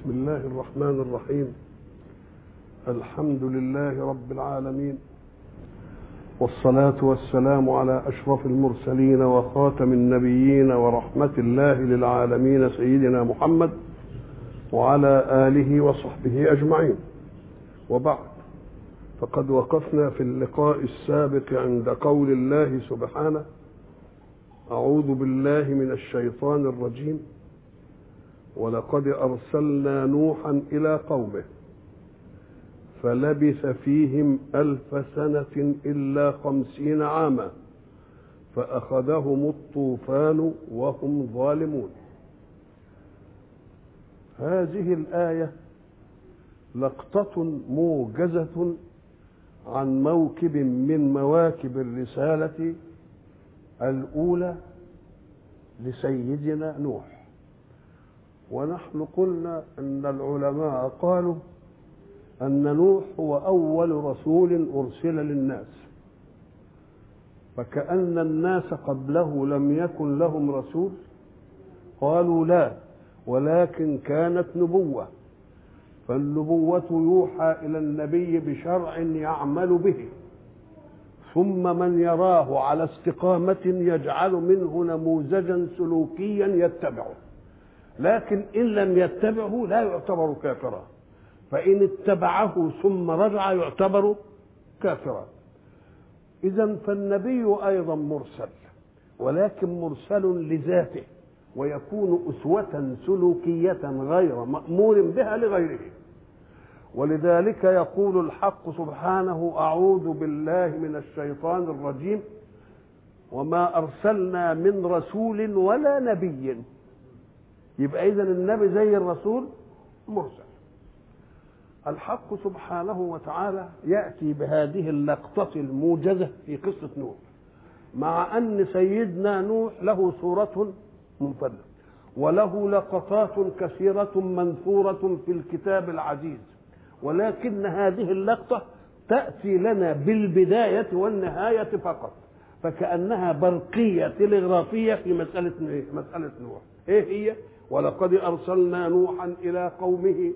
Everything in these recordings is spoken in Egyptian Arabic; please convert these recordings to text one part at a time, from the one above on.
بسم الله الرحمن الرحيم الحمد لله رب العالمين والصلاة والسلام على أشرف المرسلين وخاتم النبيين ورحمة الله للعالمين سيدنا محمد وعلى آله وصحبه أجمعين وبعد فقد وقفنا في اللقاء السابق عند قول الله سبحانه أعوذ بالله من الشيطان الرجيم ولقد أرسلنا نوحا إلى قومه فلبث فيهم ألف سنة إلا خمسين عاما فأخذهم الطوفان وهم ظالمون هذه الآية لقطة موجزة عن موكب من مواكب الرسالة الأولى لسيدنا نوح ونحن قلنا أن العلماء قالوا أن نوح هو أول رسول أرسل للناس فكأن الناس قبله لم يكن لهم رسول قالوا لا ولكن كانت نبوة فالنبوة يوحى إلى النبي بشرع يعمل به ثم من يراه على استقامة يجعل منه نموذجا سلوكيا يتبعه لكن إن لم يتبعه لا يعتبر كافرا فإن اتبعه ثم رجع يعتبر كافرا إذا فالنبي أيضا مرسل ولكن مرسل لذاته ويكون أسوة سلوكية غير مأمور بها لغيره ولذلك يقول الحق سبحانه أعوذ بالله من الشيطان الرجيم وما أرسلنا من رسول ولا نبي يبقى إذا النبي زي الرسول مرسل الحق سبحانه وتعالى يأتي بهذه اللقطة الموجزة في قصة نوح مع أن سيدنا نوح له صورة منفردة وله لقطات كثيرة منثورة في الكتاب العزيز ولكن هذه اللقطة تأتي لنا بالبداية والنهاية فقط فكأنها برقية تلغرافية في مسألة مسألة نوح إيه هي؟ ولقد أرسلنا نوحا إلى قومه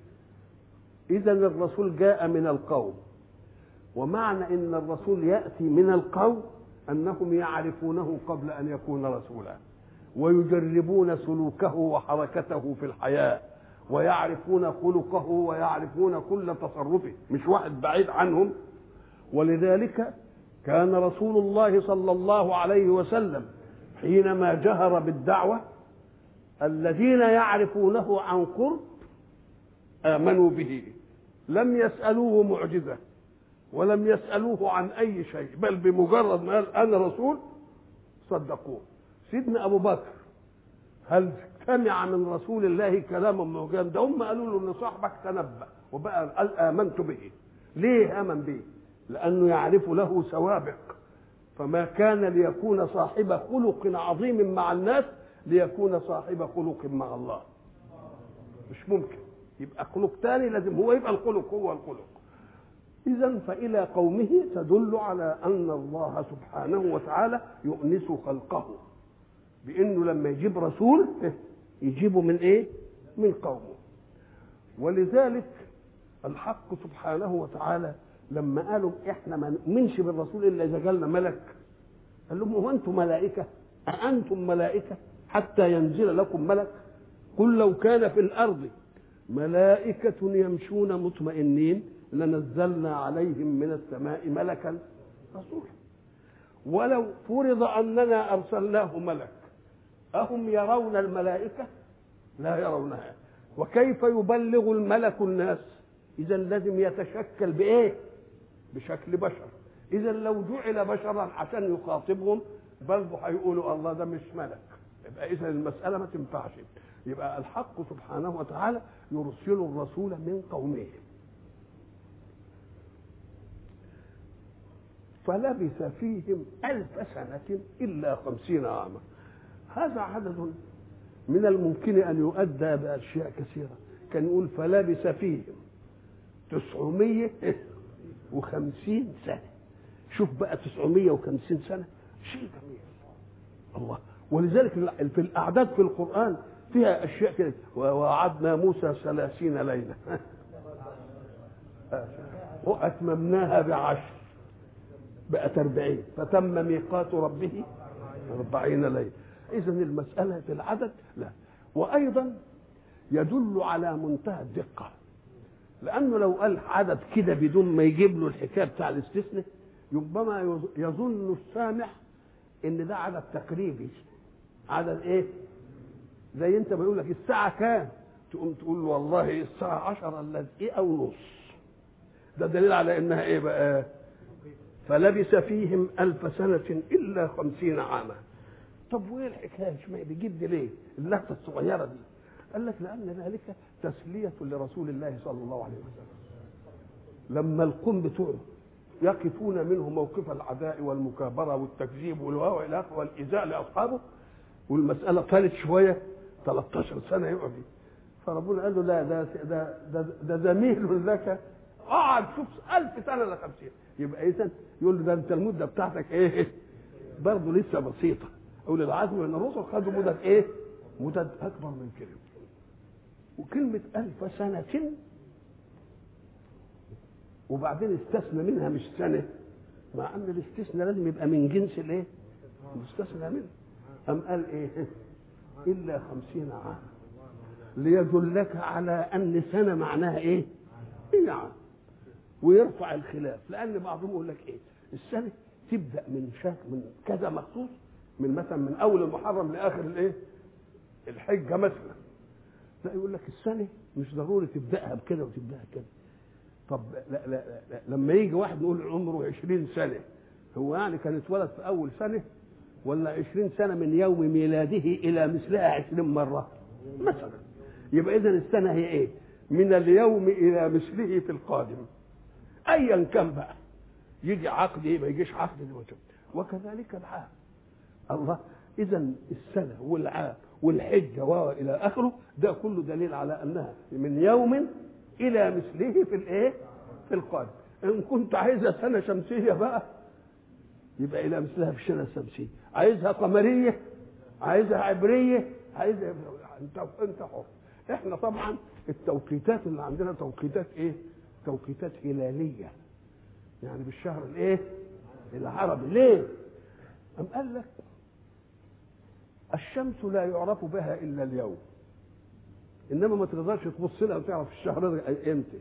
إذا الرسول جاء من القوم ومعنى أن الرسول يأتي من القوم أنهم يعرفونه قبل أن يكون رسولا ويجربون سلوكه وحركته في الحياة ويعرفون خلقه ويعرفون كل تصرفه مش واحد بعيد عنهم ولذلك كان رسول الله صلى الله عليه وسلم حينما جهر بالدعوة الذين يعرفونه عن قرب آمنوا به لم يسألوه معجزة ولم يسألوه عن أي شيء بل بمجرد ما قال أنا رسول صدقوه سيدنا أبو بكر هل سمع من رسول الله كلاما معجزا ده هم قالوا له ان صاحبك تنبأ وبقى قال آمنت به ليه آمن به لأنه يعرف له سوابق فما كان ليكون صاحب خلق عظيم مع الناس ليكون صاحب خلق مع الله مش ممكن يبقى خلق تاني لازم هو يبقى الخلق هو الخلق إذا فإلى قومه تدل على أن الله سبحانه وتعالى يؤنس خلقه بأنه لما يجيب رسول يجيبه من إيه؟ من قومه ولذلك الحق سبحانه وتعالى لما قالوا احنا ما نؤمنش بالرسول الا اذا جالنا ملك قال لهم هو انتم ملائكه أأنتم ملائكه حتى ينزل لكم ملك قل لو كان في الارض ملائكة يمشون مطمئنين لنزلنا عليهم من السماء ملكا رسولا ولو فرض أننا أرسلناه ملك أهم يرون الملائكة لا يرونها وكيف يبلغ الملك الناس إذا لازم يتشكل بإيه بشكل بشر إذا لو جعل بشرا عشان يخاطبهم برضه هيقولوا الله ده مش ملك يبقى إذا المسألة ما تنفعش يبقى الحق سبحانه وتعالى يرسل الرسول من قومه فلبث فيهم ألف سنة إلا خمسين عاما هذا عدد من الممكن أن يؤدى بأشياء كثيرة كان يقول فلبث فيهم تسعمية وخمسين سنة شوف بقى تسعمية وخمسين سنة شيء جميل الله ولذلك في الأعداد في القرآن فيها اشياء كده ووعدنا موسى ثلاثين ليله واتممناها بعشر بقت أربعين فتم ميقات ربه أربعين ليلة إذا المسألة في العدد لا وأيضا يدل على منتهى الدقة لأنه لو قال عدد كده بدون ما يجيب له الحكاية بتاع الاستثناء ربما يظن السامع إن ده عدد تقريبي عدد إيه؟ زي أنت بيقول لك الساعة كام؟ تقوم تقول له والله الساعة عشرة إلا إيه أو نص ده دليل على إنها إيه بقى؟ فلبث فيهم ألف سنة إلا خمسين عاما طب وإيه الحكاية ما بيجيب دي ليه اللقطة الصغيرة دي قال لك لأن ذلك تسلية لرسول الله صلى الله عليه وسلم لما القوم بتوعه يقفون منه موقف العداء والمكابرة والتكذيب والإلى آخره والإيذاء لأصحابه والمسألة طالت شوية 13 سنة يقعد فربنا قال له لا ده ده ده, ده زميل لك اقعد شوف ألف سنة إلا 50 يبقى إذا يقول له ده أنت المدة بتاعتك إيه؟ برضه لسه بسيطة أولي العزم من الرسل خدوا مدة إيه؟ مدة أكبر من كده وكلمة ألف سنة وبعدين استثنى منها مش سنة مع أن الاستثناء لازم يبقى من جنس الإيه؟ مستثنى منه أم قال إيه؟ إلا خمسين عام ليدلك على أن سنة معناها إيه؟ إيه عام ويرفع الخلاف لأن بعضهم يقول لك إيه؟ السنة تبدأ من شهر من كذا مخصوص من مثلا من أول المحرم لآخر الإيه؟ الحجة مثلا لا يقول لك السنة مش ضروري تبدأها بكده وتبدأها كده طب لا لا لا لا لما يجي واحد نقول عمره 20 سنة هو يعني كان اتولد في أول سنة ولا 20 سنة من يوم ميلاده إلى مثلها 20 مرة مثلا يبقى إذا السنة هي إيه؟ من اليوم إلى مثله في القادم أيا كان بقى يجي عقد إيه ما يجيش عقد وكذلك العام الله إذا السنة والعام والحجة وإلى آخره ده كله دليل على أنها من يوم إلى مثله في الإيه؟ في القادم إن كنت عايزها سنة شمسية بقى يبقى إلى مثلها في السنة الشمسية عايزها قمرية عايزها عبرية عايزها أنت أنت حر إحنا طبعا التوقيتات اللي عندنا توقيتات إيه؟ توقيتات هلالية يعني بالشهر الإيه؟ العربي ليه؟ أم قال لك الشمس لا يعرف بها الا اليوم انما ما تقدرش تبص لها وتعرف الشهر امتى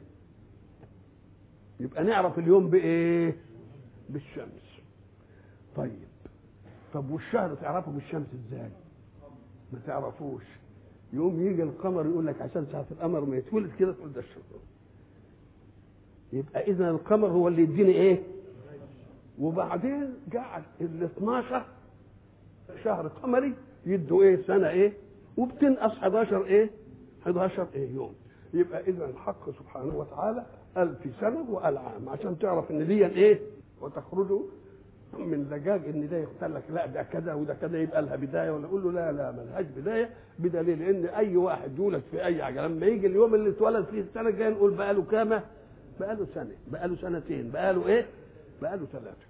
يبقى نعرف اليوم بايه بالشمس طيب طب والشهر تعرفه بالشمس ازاي ما تعرفوش يوم يجي القمر يقول لك عشان ساعه القمر ما يتولد كده تقول ده الشهر يبقى اذا القمر هو اللي يديني ايه وبعدين جعل ال 12 شهر قمري يدوا ايه سنه ايه وبتنقص 11 ايه 11 ايه يوم يبقى اذا الحق سبحانه وتعالى قال في سنه وقال عام عشان تعرف ان دي ايه وتخرجوا من لجاج ان ده يقتل لك لا ده كذا وده كذا يبقى لها بدايه ولا اقول له لا لا ملهاش بدايه بدليل ان اي واحد يولد في اي حاجه لما يجي اليوم اللي اتولد فيه السنه الجايه نقول بقى له كام؟ بقى له سنه بقى له سنتين بقى له ايه؟ بقى له ثلاثه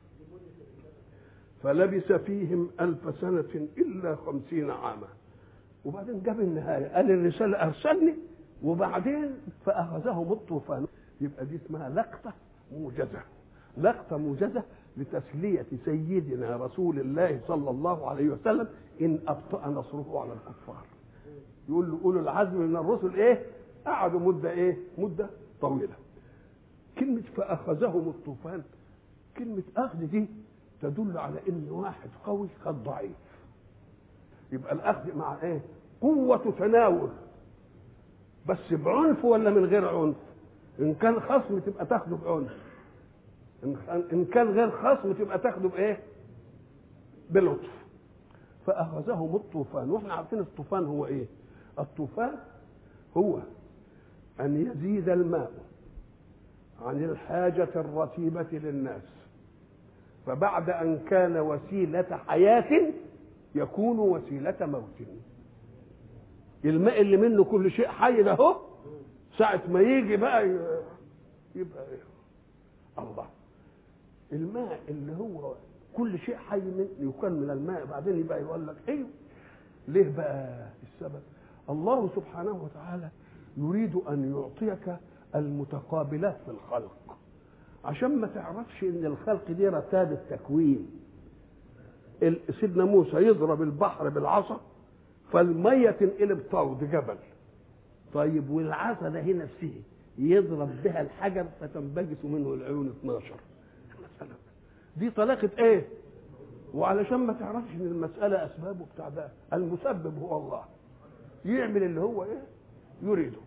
فلبث فيهم ألف سنة إلا خمسين عاما وبعدين جاب النهاية قال الرسالة أرسلني وبعدين فأخذهم الطوفان يبقى دي اسمها لقطة موجزة لقطة موجزة لتسلية سيدنا رسول الله صلى الله عليه وسلم إن أبطأ نصره على الكفار يقول له أولو العزم من الرسل إيه قعدوا مدة إيه مدة طويلة كلمة فأخذهم الطوفان كلمة أخذ دي تدل على ان واحد قوي قد ضعيف يبقى الاخذ مع ايه قوة تناول بس بعنف ولا من غير عنف ان كان خصم تبقى تاخده بعنف ان كان غير خصم تبقى تاخده بايه بلطف فاخذهم الطوفان واحنا عارفين الطوفان هو ايه الطوفان هو ان يزيد الماء عن الحاجة الرتيبة للناس فبعد أن كان وسيلة حياة يكون وسيلة موت الماء اللي منه كل شيء حي ده اهو ساعة ما يجي بقى يبقى إيه؟ الله الماء اللي هو كل شيء حي من يكون من الماء بعدين يبقى يقول لك ايوه ليه بقى السبب الله سبحانه وتعالى يريد ان يعطيك المتقابلات في الخلق عشان ما تعرفش ان الخلق دي رتاب التكوين ال- سيدنا موسى يضرب البحر بالعصا فالميه تنقلب طود جبل طيب والعصا ده هنا نفسه يضرب بها الحجر فتنبجس منه العيون 12 مثلا دي طلاقة ايه وعلشان ما تعرفش ان المسألة اسبابه بتاع ده المسبب هو الله يعمل اللي هو ايه يريده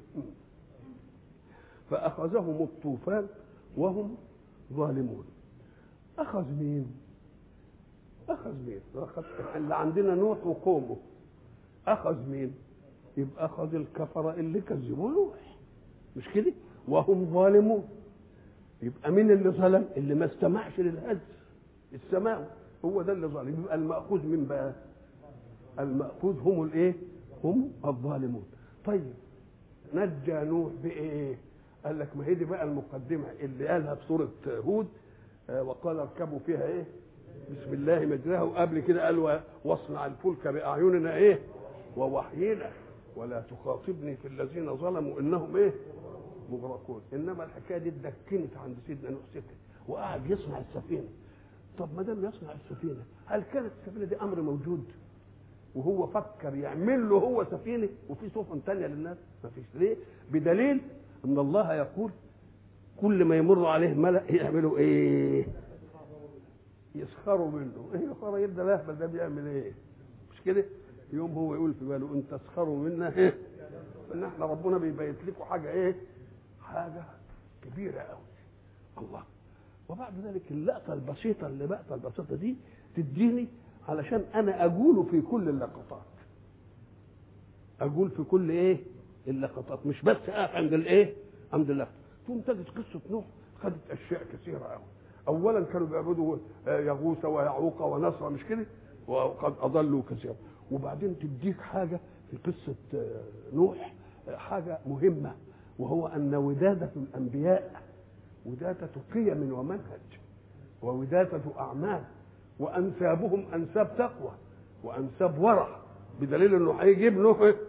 فأخذهم الطوفان وهم ظالمون أخذ مين أخذ مين أخذ اللي عندنا نوح وقومه أخذ مين يبقى أخذ الكفرة اللي كذبوا نوح مش كده وهم ظالمون يبقى مين اللي ظلم اللي ما استمعش للهز السماء هو ده اللي ظالم يبقى المأخوذ من بقى المأخوذ هم الايه هم الظالمون طيب نجى نوح بايه قال لك ما هي دي بقى المقدمه اللي قالها في سوره هود آه، وقال اركبوا فيها ايه بسم الله مجراها وقبل كده قال و- واصنع الفلك باعيننا ايه ووحينا ولا تخاطبني في الذين ظلموا انهم ايه مغرقون انما الحكايه دي اتدكنت عند سيدنا نوح سكه وقعد يصنع السفينه طب ما دام يصنع السفينه هل كانت السفينه دي امر موجود وهو فكر يعمل له هو سفينه وفي سفن تانية للناس ما فيش ليه بدليل ان الله يقول كل ما يمر عليه ملأ يعملوا ايه يسخروا منه ايه يا خرا يبدا الاهبل ده بيعمل ايه مش كده يوم هو يقول في باله ان تسخروا منا ايه ان احنا ربنا بيبيت لكم حاجه ايه حاجه كبيره قوي الله وبعد ذلك اللقطه البسيطه اللي بقطه البسيطه دي تديني علشان انا اقوله في كل اللقطات اقول في كل ايه اللقطات مش بس اقف عند الايه عند اللقطه ثم تجد قصه نوح خدت اشياء كثيره قوي اولا كانوا بيعبدوا آه، يغوث ويعوق ونصر مش كده وقد اضلوا كثيرا وبعدين تديك حاجه في قصه آه، نوح آه، حاجه مهمه وهو ان وداده الانبياء وداده قيم ومنهج ووداده اعمال وانسابهم انساب تقوى وانساب ورع بدليل انه هيجيب نوح إيه؟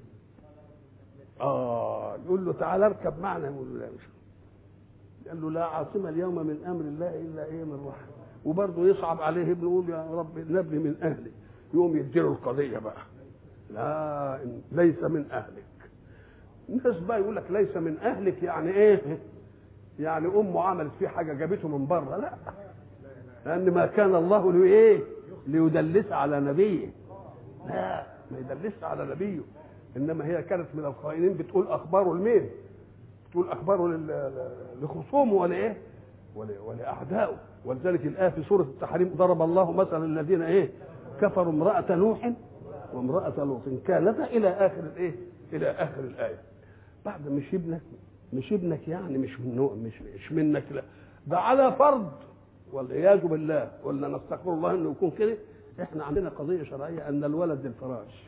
اه يقول له تعالى اركب معنا يقول له لا مش قال له لا عاصم اليوم من امر الله الا ايه من رحمه وبرضه يصعب عليه ابنه يقول يا رب نبني من اهلي يقوم يديله القضيه بقى لا إن- ليس من اهلك الناس بقى يقول لك ليس من اهلك يعني ايه يعني امه عملت فيه حاجه جابته من بره لا لان ما كان الله له ايه ليدلس على نبيه لا ما يدلسش على نبيه انما هي كانت من الخائنين بتقول اخباره لمين تقول اخباره لل- لخصومه ولا ايه ولا ولاعدائه ولذلك الايه في سوره التحريم ضرب الله مثلا الذين ايه كفروا امراه نوح وامراه لوط كانتا الى اخر الايه الى اخر الايه بعد مش ابنك مش ابنك يعني مش من نوع مش مش منك لا ده على فرض والعياذ بالله ولا نستغفر الله انه يكون كده احنا عندنا قضيه شرعيه ان الولد للفراش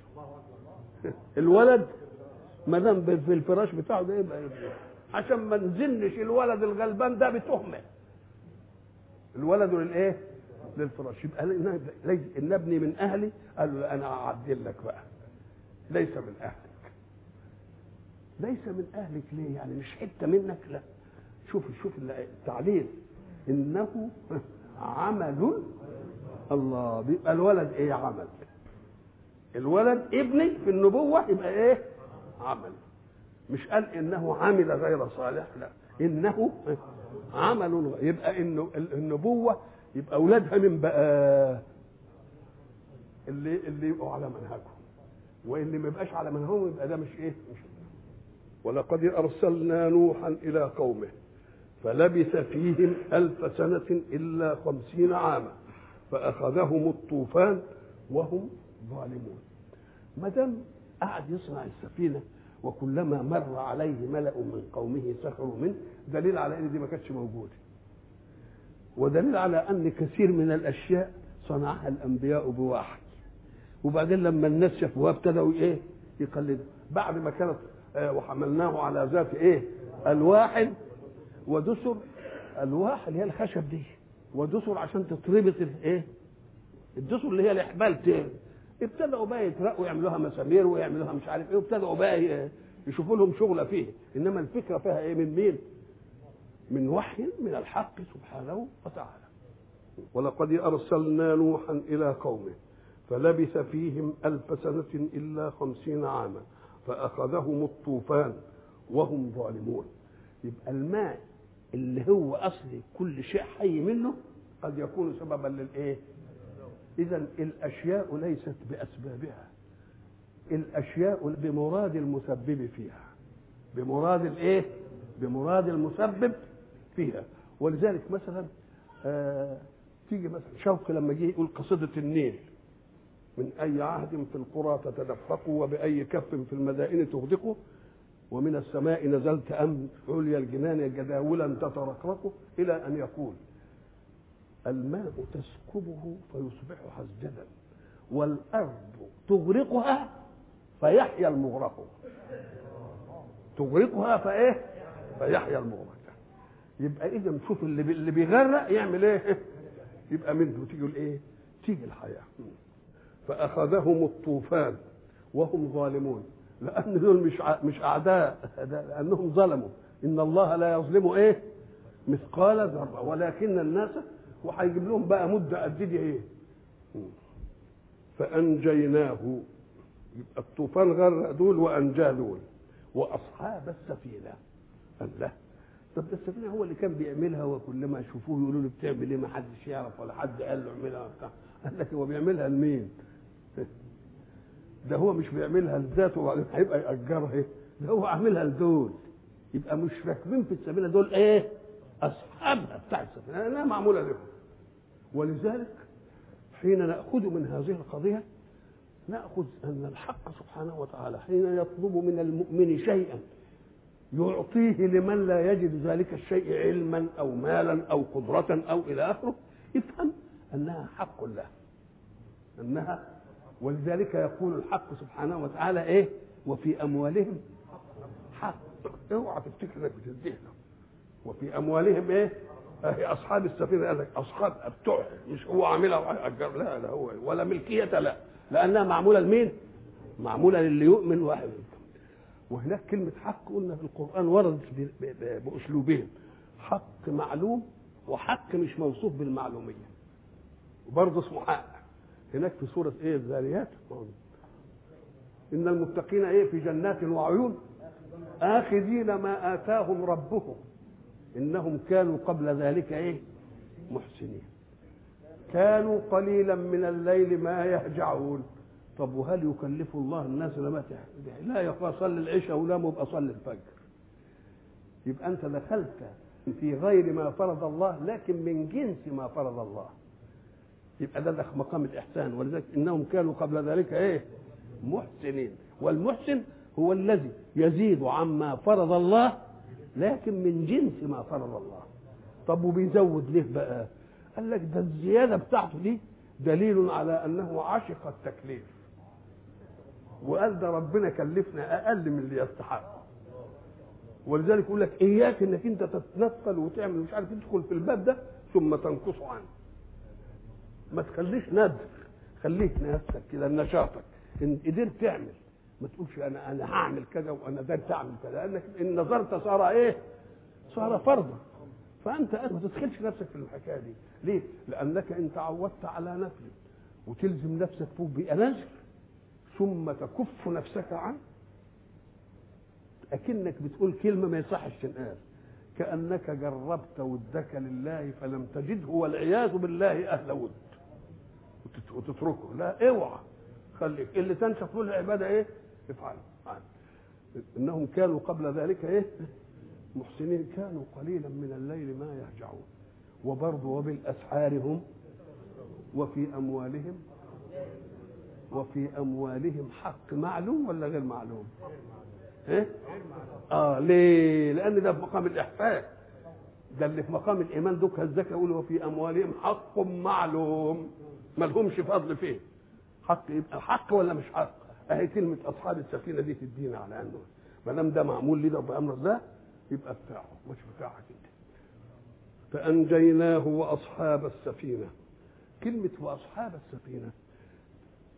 الولد ما دام في الفراش بتاعه ده يبقى ابنه عشان ما نزنش الولد الغلبان ده بتهمه الولد للايه؟ للفراش يبقى لي- ليس ان ابني من اهلي قال له لا انا اعدل لك بقى ليس من اهلك ليس من اهلك ليه يعني مش حته منك لا شوف شوف التعليل انه عمل الله بيبقى الولد ايه عمل الولد ابني في النبوه يبقى ايه عمل مش قال انه عمل غير صالح لا انه عمل غ- يبقى انه ال- النبوه يبقى اولادها من بقى اللي اللي يبقوا على منهجهم واللي ما يبقاش على منهجهم يبقى ده مش ايه مش ولقد ارسلنا نوحا الى قومه فلبث فيهم الف سنه الا خمسين عاما فاخذهم الطوفان وهم ظالمون ما دام قعد يصنع السفينه وكلما مر عليه ملأ من قومه سخروا منه دليل على ان دي ما كانتش موجوده ودليل على ان كثير من الاشياء صنعها الانبياء بوحي وبعدين لما الناس شافوها ابتدوا ايه يقلدوا بعد ما كانت آه، وحملناه على ذات ايه الواح ودسر الواح اللي هي الخشب دي ودسر عشان تتربط الايه الدسر اللي هي الاحبال ت- ابتدأوا بقى يترقوا يعملوها مسامير ويعملوها مش عارف ايه وابتدأوا بقى يشوفوا لهم شغله فيه انما الفكره فيها ايه من مين؟ من وحي من الحق سبحانه وتعالى ولقد أرسلنا نوحا إلى قومه فلبث فيهم ألف سنة إلا خمسين عاما فأخذهم الطوفان وهم ظالمون يبقى الماء اللي هو أصل كل شيء حي منه قد يكون سببا للإيه إذا الأشياء ليست بأسبابها الأشياء بمراد المسبب فيها بمراد الإيه بمراد المسبب فيها ولذلك مثلا آه تيجي مثلا شوقي لما جه يقول قصيدة النيل من أي عهد في القرى تتدفقوا وبأي كف في المدائن تغدقوا ومن السماء نزلت أم عليا الجنان جداولا تترقرق إلى أن يقول الماء تسكبه فيصبح حسجدا والأرض تغرقها فيحيا المغرق تغرقها فإيه فيحيا المغرق يبقى إذا شوف اللي اللي بيغرق يعمل إيه يبقى منه تيجي الايه تيجي الحياه فاخذهم الطوفان وهم ظالمون لان دول مش مش اعداء لانهم ظلموا ان الله لا يظلم ايه مثقال ذره ولكن الناس وهيجيب لهم بقى مده قد دي ايه فانجيناه يبقى الطوفان غرق دول وانجاه دول واصحاب السفينه الله طب ده السفينه هو اللي كان بيعملها وكل ما يشوفوه يقولوا له بتعمل ايه ما حدش يعرف ولا حد قال له اعملها بتاع قال لك هو بيعملها لمين؟ ده هو مش بيعملها لذاته وبعدين هيبقى يأجرها ايه؟ ده هو عاملها لدول يبقى مش راكبين في السفينه دول ايه؟ اصحابها بتاع السفينه لانها معموله لهم ولذلك حين ناخذ من هذه القضيه ناخذ ان الحق سبحانه وتعالى حين يطلب من المؤمن شيئا يعطيه لمن لا يجد ذلك الشيء علما او مالا او قدرة او الى اخره افهم انها حق له انها ولذلك يقول الحق سبحانه وتعالى ايه وفي اموالهم حق اوعى تفتكر انك بتديه وفي اموالهم ايه اهي اصحاب السفينه قال لك اصحاب بتوع مش هو عاملها وهيأجر لا لا هو ولا ملكيه لا لانها معموله لمين؟ معموله للي يؤمن واحد وهناك كلمة حق قلنا في القرآن وردت بأسلوبين حق معلوم وحق مش موصوف بالمعلومية وبرضه اسمه حق هناك في سورة ايه الذاريات إن المتقين ايه في جنات وعيون آخذين ما آتاهم ربهم إنهم كانوا قبل ذلك ايه محسنين كانوا قليلا من الليل ما يهجعون طب وهل يكلف الله الناس لما لا يا اخويا صلي العشاء ولا يبقى صلي الفجر يبقى انت دخلت في غير ما فرض الله لكن من جنس ما فرض الله يبقى ده دخل مقام الاحسان ولذلك انهم كانوا قبل ذلك ايه محسنين والمحسن هو الذي يزيد عما فرض الله لكن من جنس ما فرض الله طب وبيزود ليه بقى قال لك ده الزياده بتاعته دي دليل على انه عشق التكليف وقال ده ربنا كلفنا اقل من اللي يستحق ولذلك يقول لك اياك انك انت تتنقل وتعمل مش عارف تدخل في الباب ده ثم تنقص عنه ما تخليش ندر خليك نفسك كده نشاطك ان قدرت تعمل ما تقولش انا انا هعمل كذا وانا قدرت اعمل كذا لانك ان نظرت صار ايه؟ صار فرضا فانت ما تدخلش نفسك في الحكايه دي ليه؟ لانك ان تعودت على نفل وتلزم نفسك فوق بنزل ثم تكف نفسك عنه اكنك بتقول كلمه ما يصحش تنقال كانك جربت ودك لله فلم تجده والعياذ بالله اهل ود وتتركه لا اوعى خليك اللي تنشط له العباده ايه؟ افعل انهم كانوا قبل ذلك ايه؟ محسنين كانوا قليلا من الليل ما يهجعون وبرضه وبالاسحار هم وفي اموالهم وفي اموالهم حق معلوم ولا غير معلوم؟ ايه؟ اه ليه؟ لان ده في مقام الاحسان ده اللي في مقام الايمان دوك الزكاه يقول وفي اموالهم حق معلوم ما لهمش فضل فيه حق يبقى حق ولا مش حق؟ اهي كلمه اصحاب السفينه دي تدينا على انه ما دام ده معمول لي ده بامر الله يبقى بتاعه مش بتاعك انت فانجيناه واصحاب السفينه كلمه واصحاب السفينه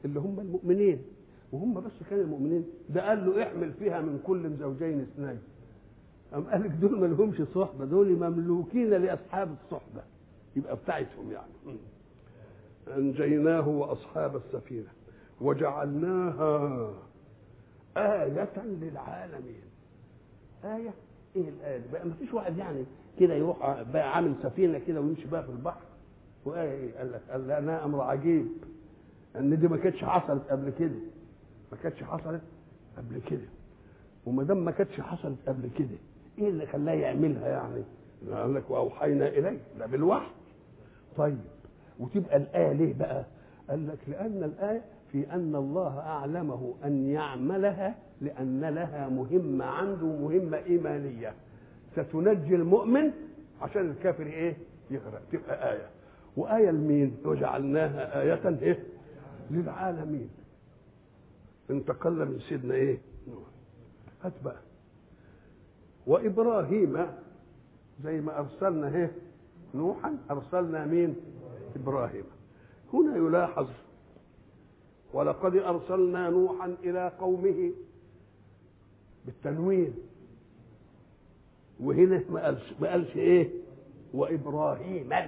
اللي هم المؤمنين وهم بس كانوا المؤمنين ده قال له احمل فيها من كل زوجين اثنين أم قال لك دول ما لهمش صحبة دول مملوكين لأصحاب الصحبة يبقى بتاعتهم يعني أنجيناه وأصحاب السفينة وجعلناها آية للعالمين آية إيه الآية دي؟ بقى ما فيش واحد يعني كده يروح بقى عامل سفينة كده ويمشي بقى في البحر وآية إيه؟ قال لك قال لأنها أمر عجيب ان دي ما كانتش حصلت قبل كده ما كانتش حصلت قبل كده وما دام ما كانتش حصلت قبل كده ايه اللي خلاه يعملها يعني قال لك واوحينا اليه ده بالوحي طيب وتبقى الايه ليه بقى قال لك لان الايه في ان الله اعلمه ان يعملها لان لها مهمه عنده مهمه ايمانيه ستنجي المؤمن عشان الكافر ايه يغرق تبقى ايه وايه لمين وجعلناها ايه ايه للعالمين انتقل من سيدنا ايه نوح هات بقى وابراهيم زي ما ارسلنا ايه نوحا ارسلنا مين ابراهيم هنا يلاحظ ولقد ارسلنا نوحا الى قومه بالتنوين وهنا ما قالش ما قالش ايه وابراهيما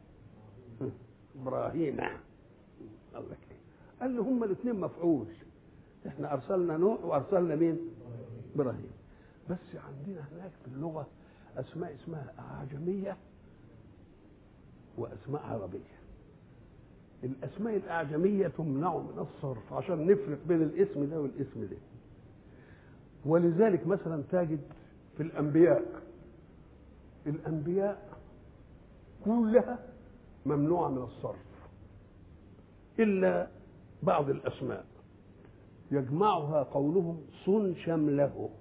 ابراهيم قال لك ايه قال له هما الاثنين مفعول احنا ارسلنا نوح وارسلنا مين ابراهيم بس عندنا هناك في اللغه اسماء اسمها اعجميه واسماء عربيه الاسماء الاعجميه تمنع من الصرف عشان نفرق بين الاسم ده والاسم ده ولذلك مثلا تجد في الانبياء الانبياء كلها ممنوعه من الصرف الا بعض الاسماء يجمعها قولهم صن شمله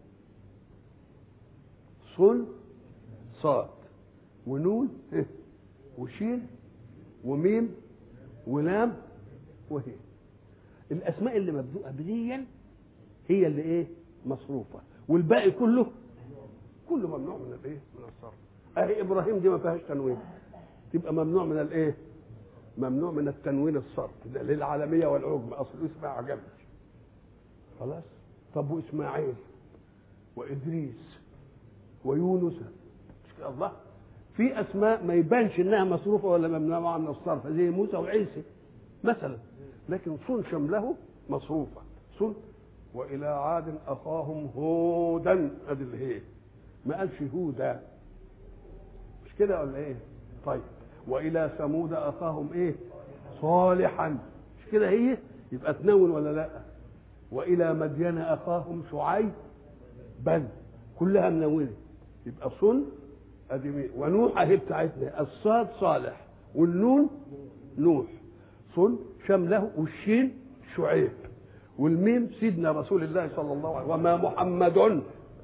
صن صاد ونون وشين وميم ولام وهي الاسماء اللي مبدوءه بديا هي اللي ايه مصروفه والباقي كله كله ممنوع من الايه من الصرف اهي ابراهيم دي ما فيهاش تنوين تبقى ممنوع من الايه ممنوع من التنوين الصرف ده للعالميه والعجم اصل اسمها عجمي خلاص طب واسماعيل وادريس ويونس مش كده الله في اسماء ما يبانش انها مصروفه ولا ممنوعه من الصرف زي موسى وعيسى مثلا لكن صن شمله مصروفه صن والى عاد اخاهم هودا ادي اللي هي ما قالش هودا مش كده ولا ايه طيب والى ثمود اخاهم ايه صالحا مش كده هي يبقى تنون ولا لا والى مدين اخاهم شعيب بل كلها منونه يبقى صن ادي مين ونوح اهي بتاعتنا الصاد صالح والنون نوح صن شمله والشين شعيب والميم سيدنا رسول الله صلى الله عليه وسلم وما محمد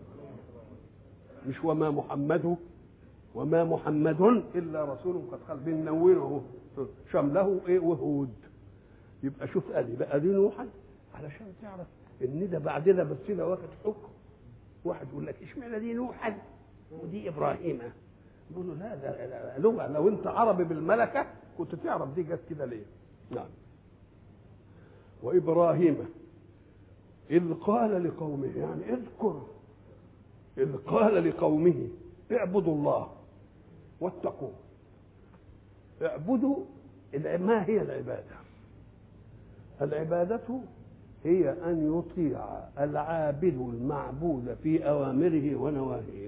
مش وما محمد وما محمد الا رسول قد خل بننوره شمله ايه وهود يبقى شوف ادي بقى دي نوحا علشان تعرف ان ده بعدنا بس ده واخد حكم واحد يقول لك اشمعنى دي نوحا ودي ابراهيم يقول له لا ده لغه لو انت عربي بالملكه كنت تعرف دي جت كده ليه نعم وابراهيم اذ قال لقومه يعني اذكر اذ قال لقومه اعبدوا الله واتقوه اعبدوا ما هي العباده العباده هي ان يطيع العابد المعبود في اوامره ونواهيه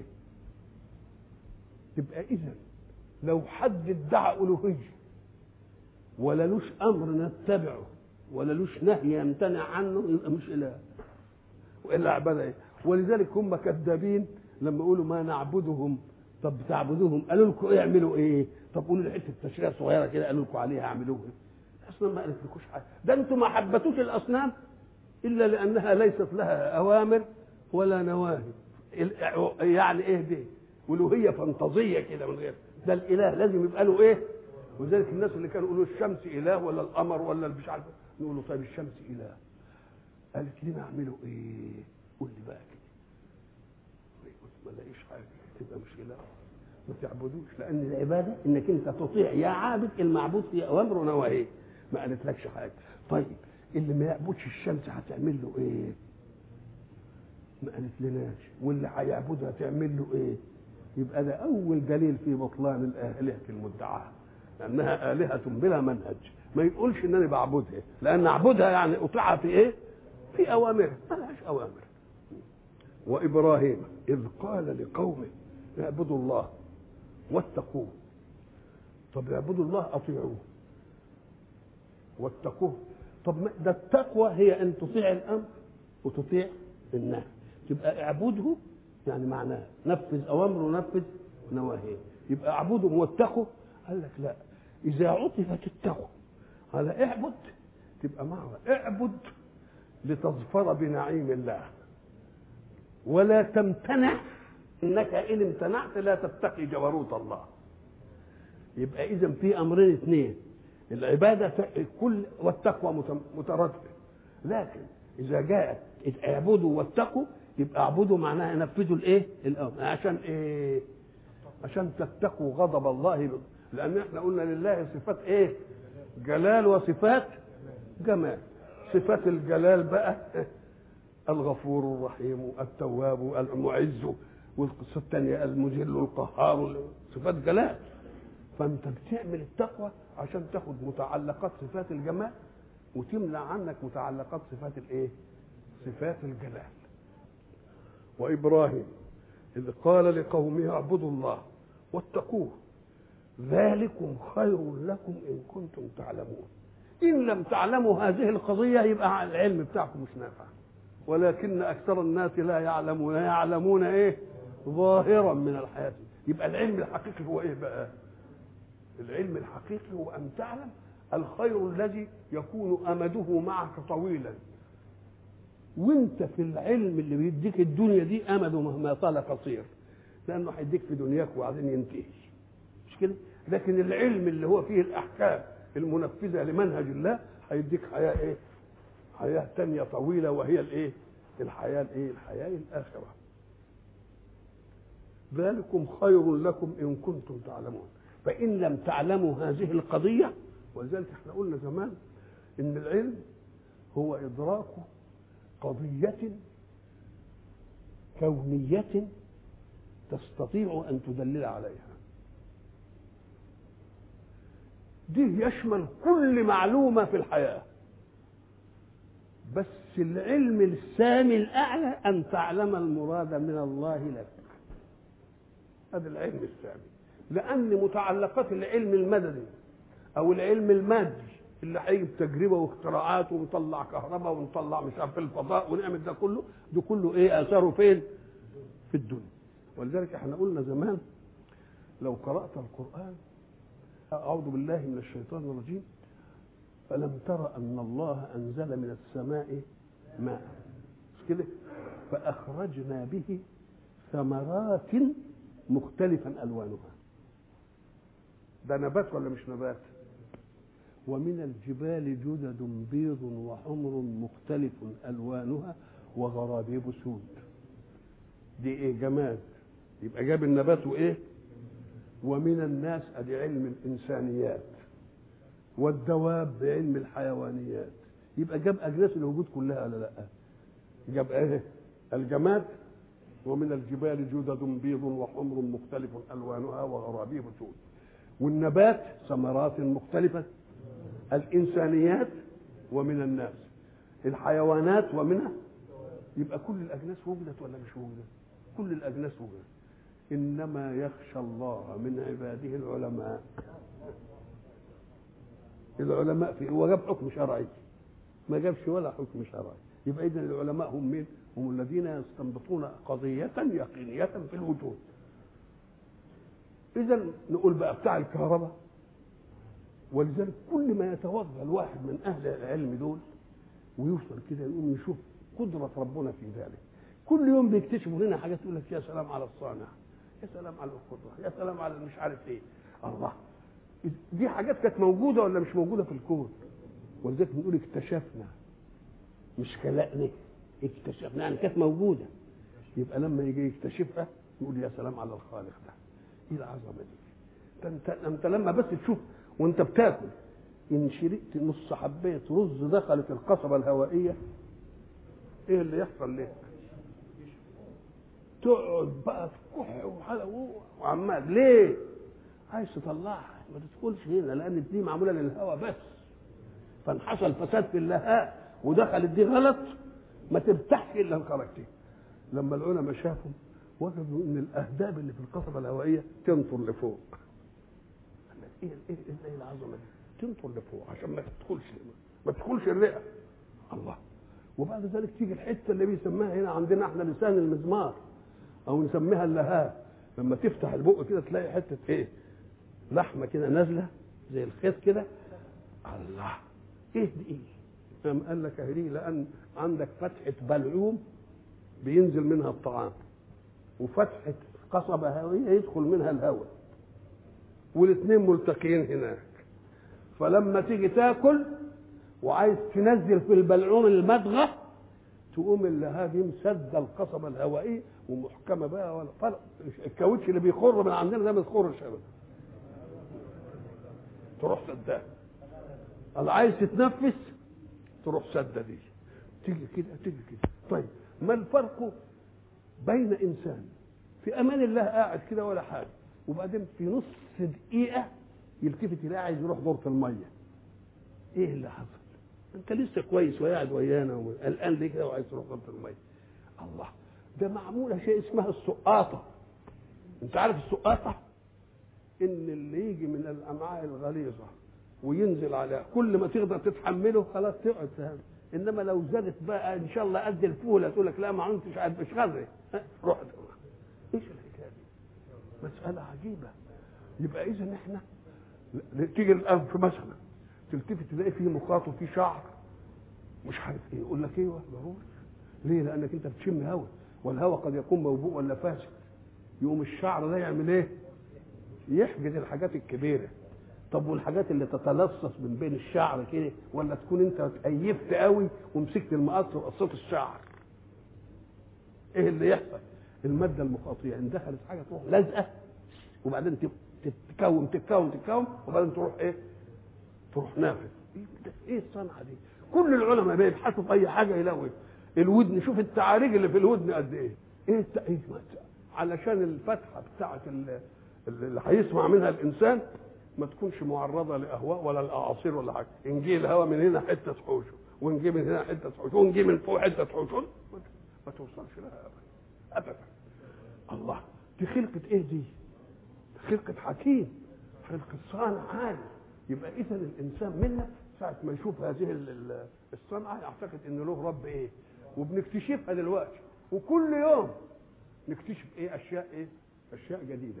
يبقى اذا لو حد ادعى الوهيه ولا لوش امر نتبعه ولا لوش نهي يمتنع عنه يبقى مش اله والا عباده ايه ولذلك هم كذابين لما يقولوا ما نعبدهم طب تعبدوهم قالوا لكم ايه اعملوا ايه طب قولوا لي حته تشريع صغيره كده قالوا لكم عليها اعملوها اصلا ما قالت لكوش حاجه ده انتم ما حبتوش الاصنام الا لانها ليست لها اوامر ولا نواهي يعني ايه دي والوهيه فانتازيه كده من غير ده الاله لازم يبقى له ايه ولذلك الناس اللي كانوا يقولوا الشمس اله ولا القمر ولا مش عارف نقول له طيب الشمس اله قالت لنا اعملوا ايه قول لي بقى كده ما لاقيش حاجه تبقى مش اله ما تعبدوش لان العباده انك انت تطيع يا عابد المعبود في اوامر ونواهيه ما قالتلكش حاجه طيب اللي ما يعبدش الشمس هتعمل له ايه ما قالت لناش واللي هيعبدها تعمل له ايه يبقى ده اول دليل في بطلان الالهه المدعاه لانها الهه بلا منهج ما يقولش ان انا بعبدها لان اعبدها يعني اطيعها في ايه في اوامرها ما لهاش اوامر وابراهيم اذ قال لقومه اعبدوا الله واتقوه طب اعبدوا الله اطيعوه واتقوه طب ده التقوى هي ان تطيع الامر وتطيع النهي تبقى اعبده يعني معناه نفذ اوامره ونفذ نواهيه يبقى اعبده واتقوا قال لك لا اذا عطفت التقوى على اعبد تبقى معه اعبد لتظفر بنعيم الله ولا تمتنع انك ان امتنعت لا تتقي جبروت الله يبقى اذا في امرين اثنين العباده كل والتقوى مترادفه لكن اذا جاءت اعبدوا واتقوا يبقى اعبدوا معناها نفذوا الايه؟ الامر عشان ايه؟ عشان تتقوا غضب الله لان احنا قلنا لله صفات ايه؟ جلال وصفات جمال صفات الجلال بقى الغفور الرحيم التواب المعز والقصه الثانيه المذل القهار صفات جلال فانت بتعمل التقوى عشان تاخد متعلقات صفات الجمال وتمنع عنك متعلقات صفات الايه؟ صفات الجلال وابراهيم اذ قال لقومه اعبدوا الله واتقوه ذلكم خير لكم ان كنتم تعلمون ان لم تعلموا هذه القضيه يبقى العلم بتاعكم مش نافع ولكن اكثر الناس لا يعلمون يعلمون ايه ظاهرا من الحياه يبقى العلم الحقيقي هو ايه بقى العلم الحقيقي هو ان تعلم الخير الذي يكون امده معك طويلا وانت في العلم اللي بيديك الدنيا دي امده مهما طال قصير لانه هيديك في دنياك وبعدين ينتهي مش كده لكن العلم اللي هو فيه الاحكام المنفذه لمنهج الله هيديك حياه ايه حياه تانية طويله وهي الايه الحياه الايه الحياه الاخره ذلكم خير لكم ان كنتم تعلمون فان لم تعلموا هذه القضيه ولذلك احنا قلنا زمان ان العلم هو ادراك قضيه كونيه تستطيع ان تدلل عليها دي يشمل كل معلومه في الحياه بس العلم السامي الاعلى ان تعلم المراد من الله لك هذا العلم السامي لان متعلقات العلم المدني او العلم المادي اللي هيجي بتجربه واختراعات ونطلع كهرباء ونطلع مش عارف الفضاء ونعمل ده كله ده كله ايه اثاره فين؟ في الدنيا ولذلك احنا قلنا زمان لو قرات القران اعوذ بالله من الشيطان الرجيم فلم تر ان الله انزل من السماء ماء مش كده فاخرجنا به ثمرات مختلفا الوانها ده نبات ولا مش نبات ومن الجبال جدد بيض وحمر مختلف الوانها وغرابيب سود دي ايه جماد يبقى جاب النبات وايه ومن الناس ادي علم الانسانيات والدواب بعلم الحيوانيات يبقى جاب اجناس الوجود كلها ولا لا جاب ايه الجماد ومن الجبال جدد بيض وحمر مختلف الوانها وغرابيب سود والنبات ثمرات مختلفه الانسانيات ومن الناس الحيوانات ومنها يبقى كل الاجناس وجدت ولا مش وجدت كل الاجناس وجدت انما يخشى الله من عباده العلماء العلماء في هو جاب حكم شرعي ما جابش ولا حكم شرعي يبقى اذا العلماء هم مين؟ هم الذين يستنبطون قضية يقينية في الوجود إذا نقول بقى بتاع الكهرباء ولذلك كل ما يتوغل الواحد من أهل العلم دول ويوصل كده يقوم يشوف قدرة ربنا في ذلك كل يوم بيكتشفوا لنا حاجات يقول لك يا سلام على الصانع يا سلام على القدرة يا سلام على مش عارف ايه الله دي حاجات كانت موجودة ولا مش موجودة في الكون ولذلك بنقول اكتشفنا مش خلقنا اكتشفنا يعني كانت موجودة يبقى لما يجي يكتشفها يقول يا سلام على الخالق ده ايه العظمة دي ده انت انت لما بس تشوف وانت بتاكل ان شربت نص حبايه رز دخلت القصبه الهوائيه ايه اللي يحصل لك تقعد بقى تكح وعمال ليه عايز تطلعها ما تدخلش هنا لان دي معموله للهواء بس فانحصل فساد في اللهاء ودخلت دي غلط ما ترتاحش الا ان خرجتي لما العلماء شافوا وجدوا ان الاهداب اللي في القصبه الهوائيه تنطر لفوق ايه ايه ايه العظمه دي تنطر لفوق عشان ما تدخلش ما تدخلش الرئه الله وبعد ذلك تيجي الحته اللي بيسموها هنا عندنا احنا لسان المزمار او نسميها اللهاء لما تفتح البق كده تلاقي حته ايه لحمه كده نازله زي الخيط كده الله ايه دي ايه قام قال لك اهدي لان عندك فتحه بلعوم بينزل منها الطعام وفتحه قصبه هويه يدخل منها الهواء والاثنين ملتقيين هناك فلما تيجي تاكل وعايز تنزل في البلعوم المدغه تقوم اللهاب دي مسد القصبة الهوائية ومحكمة بقى ولا فرق الكاوتش اللي بيخر من عندنا ده ما يخرش ابدا تروح سدها اللي عايز تتنفس تروح سدة دي تيجي كده تيجي كده طيب ما الفرق بين انسان في امان الله قاعد كده ولا حاجه وبعدين في نص دقيقه يلتفت يلاقي عايز يروح دورة الميه ايه اللي حصل انت لسه كويس وقاعد ويانا وقلقان ليه كده وعايز تروح دورة الميه الله ده معموله شيء اسمها السقاطه انت عارف السقاطه ان اللي يجي من الامعاء الغليظه وينزل على كل ما تقدر تتحمله خلاص تقعد فهم. انما لو زادت بقى ان شاء الله قد الفوله تقول لك لا ما عملتش قاعد مش غري روح ايش الحكايه دي؟ مساله عجيبه يبقى اذا احنا تيجي الان في مثلا تلتفت تلاقي فيه مخاط وفيه شعر مش عارف ايه يقول لك ايه ضروري ليه؟ لانك انت بتشم هواء والهواء قد يكون موبوء ولا فاسد يقوم الشعر ده يعمل ايه؟ يحجز الحاجات الكبيره طب والحاجات اللي تتلصص من بين الشعر كده ولا تكون انت اتأيفت قوي ومسكت المقص وقصيت الشعر ايه اللي يحصل الماده المخاطيه ان دخلت حاجه تروح لازقه وبعدين تتكون تتكون تتكون وبعدين تروح ايه تروح نافذ ايه الصنعه دي كل العلماء بيبحثوا في اي حاجه يلاقوا الودن شوف التعاريج اللي في الودن قد ايه ايه التأييد علشان الفتحه بتاعت اللي هيسمع منها الانسان ما تكونش معرضه لاهواء ولا لاعاصير ولا حاجه نجي الهواء من هنا حته تحوشه ونجي من هنا حته تحوشه ونجي من فوق حته تحوشه ما توصلش لها ابدا ابدا الله دي خلقه ايه دي خلقه حكيم خلقه صانع عالي يبقى اذا الانسان منا ساعه ما يشوف هذه الصنعه يعتقد ان له رب ايه وبنكتشفها دلوقتي وكل يوم نكتشف ايه اشياء ايه اشياء جديده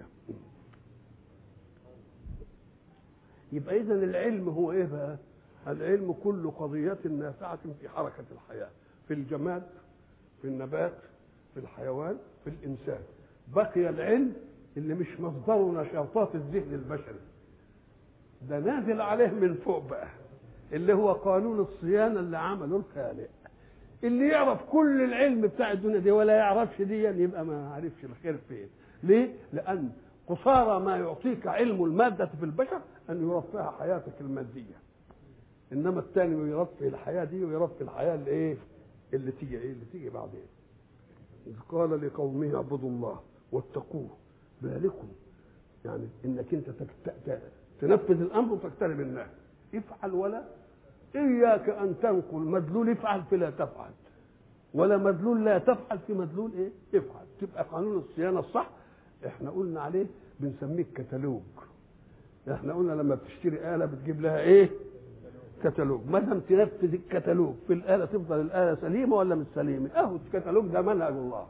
يبقى اذا العلم هو ايه بقى العلم كل قضية نافعة في حركة الحياة في الجماد في النبات في الحيوان في الإنسان بقي العلم اللي مش مصدره نشاطات الذهن البشري ده نازل عليه من فوق بقى اللي هو قانون الصيانة اللي عمله الخالق اللي يعرف كل العلم بتاع الدنيا دي ولا يعرفش دي يبقى ما عرفش الخير فين ليه؟ لأن قصارى ما يعطيك علم المادة في البشر أن يرفع حياتك المادية إنما الثاني يرفع الحياة دي ويرفع الحياة اللي إيه اللي تيجي إيه اللي تيجي بعدين إذ قال لقومه اعبدوا الله واتقوه ذلكم يعني إنك أنت تكت... تنفذ الأمر وتقترب النهي افعل ولا إياك أن تنقل مدلول افعل فلا تفعل ولا مدلول لا تفعل في مدلول ايه افعل تبقى قانون الصيانه الصح احنا قلنا عليه بنسميه كتالوج احنا قلنا لما بتشتري آلة بتجيب لها ايه كتالوج ما دام تنفذ الكتالوج في الآلة تفضل الآلة سليمة ولا مش سليمة اهو الكتالوج ده منهج الله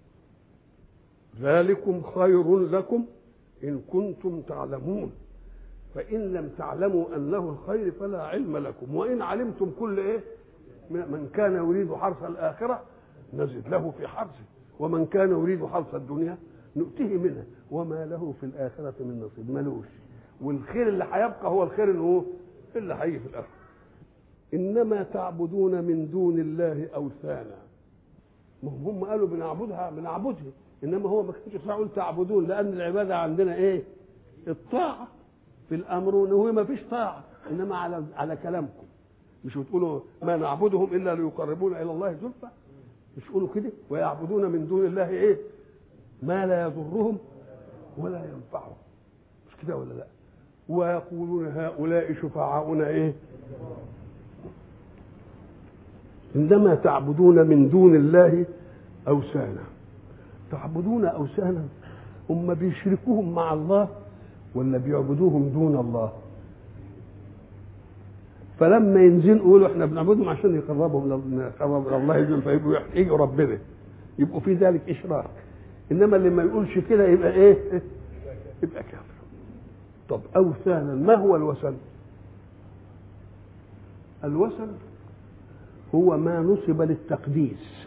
ذلكم خير لكم إن كنتم تعلمون فإن لم تعلموا أنه الخير فلا علم لكم وإن علمتم كل إيه من كان يريد حرث الآخرة نزد له في حرثه ومن كان يريد حرث الدنيا نؤتيه منها وما له في الآخرة من نصيب ملوش والخير اللي هيبقى هو الخير اللي هو اللي هيجي في الآخرة إنما تعبدون من دون الله أوثانا ما هم هم قالوا بنعبدها بنعبدها إنما هو ما كانش يقول تعبدون لأن العبادة عندنا إيه؟ الطاعة في الامر وهو ما فيش طاعه انما على على كلامكم مش بتقولوا ما نعبدهم الا ليقربونا الى الله زلفى مش تقولوا كده ويعبدون من دون الله ايه ما لا يضرهم ولا ينفعهم مش كده ولا لا ويقولون هؤلاء شفعاؤنا ايه عندما تعبدون من دون الله اوثانا تعبدون اوثانا هم بيشركوهم مع الله ولا بيعبدوهم دون الله فلما ينزلوا يقولوا احنا بنعبدهم عشان يقربهم يقربوا الى الله يجوا فيبقوا يحتاجوا ربنا يبقوا في ذلك اشراك انما اللي ما يقولش كده يبقى ايه يبقى كافر طب اوثانا ما هو الوثن الوثن هو ما نصب للتقديس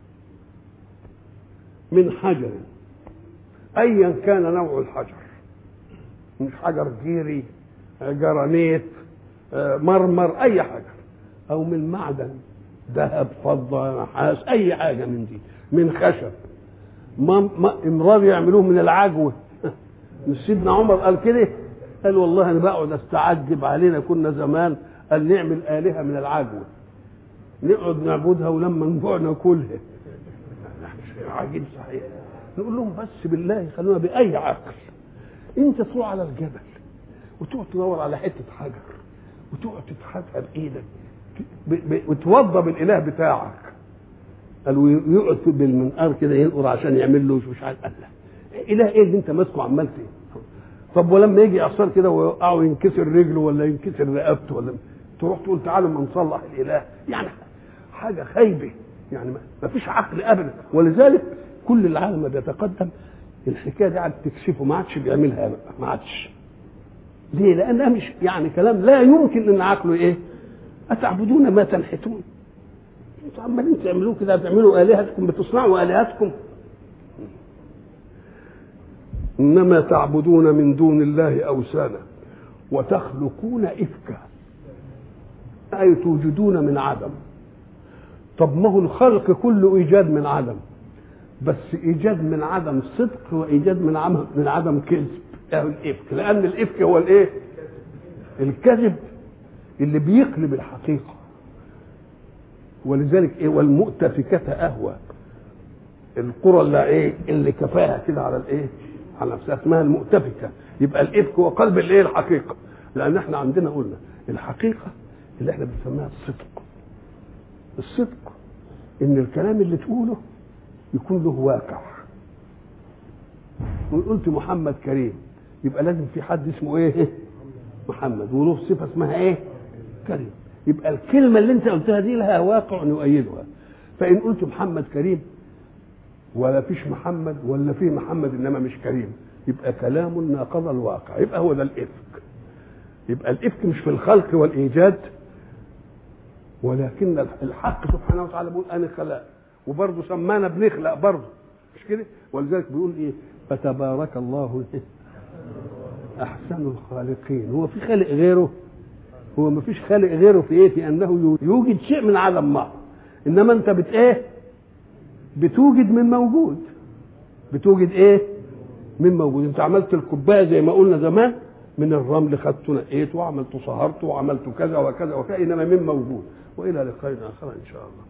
من حجر ايا كان نوع الحجر مش حجر جيري جرانيت مرمر اي حاجه او من معدن ذهب فضه نحاس اي حاجه من دي من خشب ما ما امرار يعملوه من العجوه مش سيدنا عمر قال كده قال والله انا بقعد استعجب علينا كنا زمان قال نعمل الهه من العجوه نقعد نعبدها ولما نجوع ناكلها عجيب صحيح نقول لهم بس بالله خلونا باي عقل انت تروح على الجبل وتقعد تدور على حته حجر وتقعد تتحدها بايدك وتوضى بالاله بتاعك قالوا يقعد بالمنقار كده ينقر عشان يعمل له مش عارف قال لا اله ايه اللي انت ماسكه عمال طب ولما يجي اعصار كده ويوقعه ينكسر رجله ولا ينكسر رقبته ولا تروح تقول تعالوا ما نصلح الاله يعني حاجه خايبه يعني ما فيش عقل ابدا ولذلك كل العالم بيتقدم الحكايه دي قاعد تكشفه ما عادش بيعملها بقى ما عادش ليه؟ لانها مش يعني كلام لا يمكن ان عقله ايه؟ اتعبدون ما تنحتون انتوا عمالين تعملوه كده تعملوا الهتكم بتصنعوا الهتكم انما تعبدون من دون الله اوثانا وتخلقون افكا اي توجدون من عدم طب ما هو الخلق كله ايجاد من عدم بس ايجاد من عدم صدق وايجاد من عدم من عدم كذب اهو الافك لان الافك هو الايه الكذب اللي بيقلب الحقيقه ولذلك ايه والمؤتفكة اهوى القرى اللي ايه اللي كفاها كده على الايه على نفسها اسمها المؤتفكه يبقى الافك هو قلب الايه الحقيقه لان احنا عندنا قلنا الحقيقه اللي احنا بنسميها الصدق الصدق ان الكلام اللي تقوله يكون له واقع وقلت محمد كريم يبقى لازم في حد اسمه ايه محمد وله صفه اسمها ايه كريم يبقى الكلمه اللي انت قلتها دي لها واقع يؤيدها فان قلت محمد كريم ولا فيش محمد ولا فيه محمد انما مش كريم يبقى كلام ناقض الواقع يبقى هو ده الافك يبقى الافك مش في الخلق والايجاد ولكن الحق سبحانه وتعالى بيقول انا خلق وبرضه سمانا بنخلق برضه مش كده ولذلك بيقول ايه فتبارك الله احسن الخالقين هو في خالق غيره هو ما فيش خالق غيره في ايه في انه يوجد شيء من عدم ما انما انت بت ايه بتوجد من موجود بتوجد ايه من موجود انت عملت الكوبايه زي ما قلنا زمان من الرمل خدته نقيته وعملته صهرته وعملته كذا وكذا وكذا انما من موجود والى لقاء اخر ان شاء الله